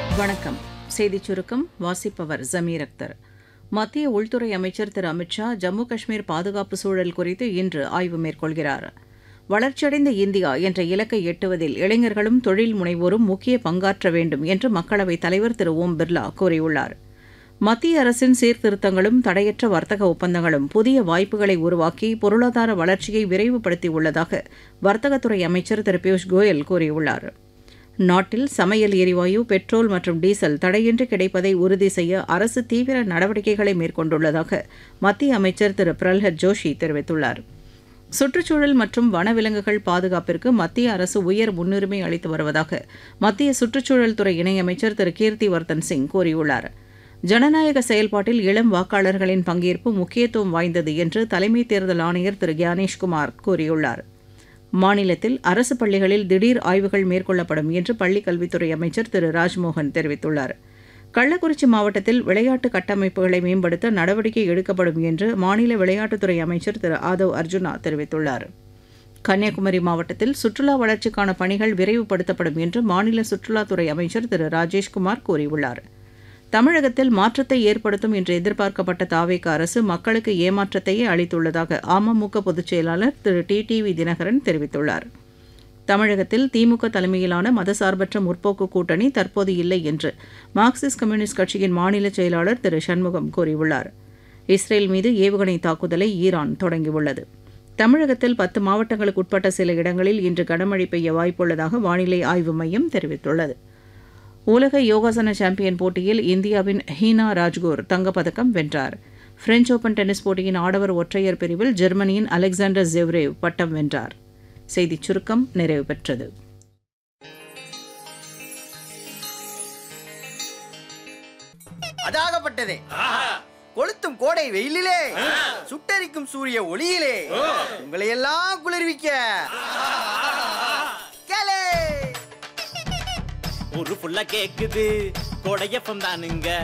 வணக்கம் செய்திச் சுருக்கம் வாசிப்பவர் ஜமீர் அக்தர் மத்திய உள்துறை அமைச்சர் திரு அமித்ஷா ஜம்மு காஷ்மீர் பாதுகாப்பு சூழல் குறித்து இன்று ஆய்வு மேற்கொள்கிறார் வளர்ச்சியடைந்த இந்தியா என்ற இலக்கை எட்டுவதில் இளைஞர்களும் தொழில் முனைவோரும் முக்கிய பங்காற்ற வேண்டும் என்று மக்களவைத் தலைவர் திரு ஓம் பிர்லா கூறியுள்ளார் மத்திய அரசின் சீர்திருத்தங்களும் தடையற்ற வர்த்தக ஒப்பந்தங்களும் புதிய வாய்ப்புகளை உருவாக்கி பொருளாதார வளர்ச்சியை விரைவுபடுத்தியுள்ளதாக வர்த்தகத்துறை அமைச்சர் திரு பியூஷ் கோயல் கூறியுள்ளார் நாட்டில் சமையல் எரிவாயு பெட்ரோல் மற்றும் டீசல் தடையின்றி கிடைப்பதை உறுதி செய்ய அரசு தீவிர நடவடிக்கைகளை மேற்கொண்டுள்ளதாக மத்திய அமைச்சர் திரு பிரல்ஹத் ஜோஷி தெரிவித்துள்ளார் சுற்றுச்சூழல் மற்றும் வனவிலங்குகள் பாதுகாப்பிற்கு மத்திய அரசு உயர் முன்னுரிமை அளித்து வருவதாக மத்திய சுற்றுச்சூழல் துறை இணையமைச்சர் திரு கீர்த்தி வர்தன் சிங் கூறியுள்ளார் ஜனநாயக செயல்பாட்டில் இளம் வாக்காளர்களின் பங்கேற்பு முக்கியத்துவம் வாய்ந்தது என்று தலைமை தேர்தல் ஆணையர் திரு கியானேஷ்குமார் கூறியுள்ளார் மாநிலத்தில் அரசு பள்ளிகளில் திடீர் ஆய்வுகள் மேற்கொள்ளப்படும் என்று பள்ளிக் கல்வித்துறை அமைச்சர் திரு ராஜ்மோகன் தெரிவித்துள்ளார் கள்ளக்குறிச்சி மாவட்டத்தில் விளையாட்டு கட்டமைப்புகளை மேம்படுத்த நடவடிக்கை எடுக்கப்படும் என்று மாநில விளையாட்டுத்துறை அமைச்சர் திரு ஆதவ் அர்ஜுனா தெரிவித்துள்ளார் கன்னியாகுமரி மாவட்டத்தில் சுற்றுலா வளர்ச்சிக்கான பணிகள் விரைவுபடுத்தப்படும் என்று மாநில சுற்றுலாத்துறை அமைச்சர் திரு ராஜேஷ்குமார் கூறியுள்ளார் தமிழகத்தில் மாற்றத்தை ஏற்படுத்தும் என்று எதிர்பார்க்கப்பட்ட தாவேக அரசு மக்களுக்கு ஏமாற்றத்தையே அளித்துள்ளதாக அமமுக பொதுச் செயலாளர் திரு டி டிவி தினகரன் தெரிவித்துள்ளார் தமிழகத்தில் திமுக தலைமையிலான மதசார்பற்ற முற்போக்கு கூட்டணி தற்போது இல்லை என்று மார்க்சிஸ்ட் கம்யூனிஸ்ட் கட்சியின் மாநில செயலாளர் திரு சண்முகம் கூறியுள்ளார் இஸ்ரேல் மீது ஏவுகணை தாக்குதலை ஈரான் தொடங்கியுள்ளது தமிழகத்தில் பத்து மாவட்டங்களுக்கு உட்பட்ட சில இடங்களில் இன்று கனமழை பெய்ய வாய்ப்புள்ளதாக வானிலை ஆய்வு மையம் தெரிவித்துள்ளது உலக யோகாசன சாம்பியன் போட்டியில் இந்தியாவின் ஹீனா ராஜ்கோர் தங்கப்பதக்கம் வென்றார் பிரெஞ்ச் ஓபன் டென்னிஸ் போட்டியின் ஆடவர் ஒற்றையர் பிரிவில் ஜெர்மனியின் அலெக்சாண்டர் ஜெவ்ரேவ் பட்டம் வென்றார் செய்திச் சுருக்கம் நிறைவு பெற்றது அதாகப்பட்டதே கொளுத்தும் கோடை வெயிலிலே சுட்டரிக்கும் சூரிய ஒளியிலே உங்களை எல்லாம் குளிர்விக்க கேளே ஒரு புள்ள கேக்குது கொடையப்பம் தானுங்க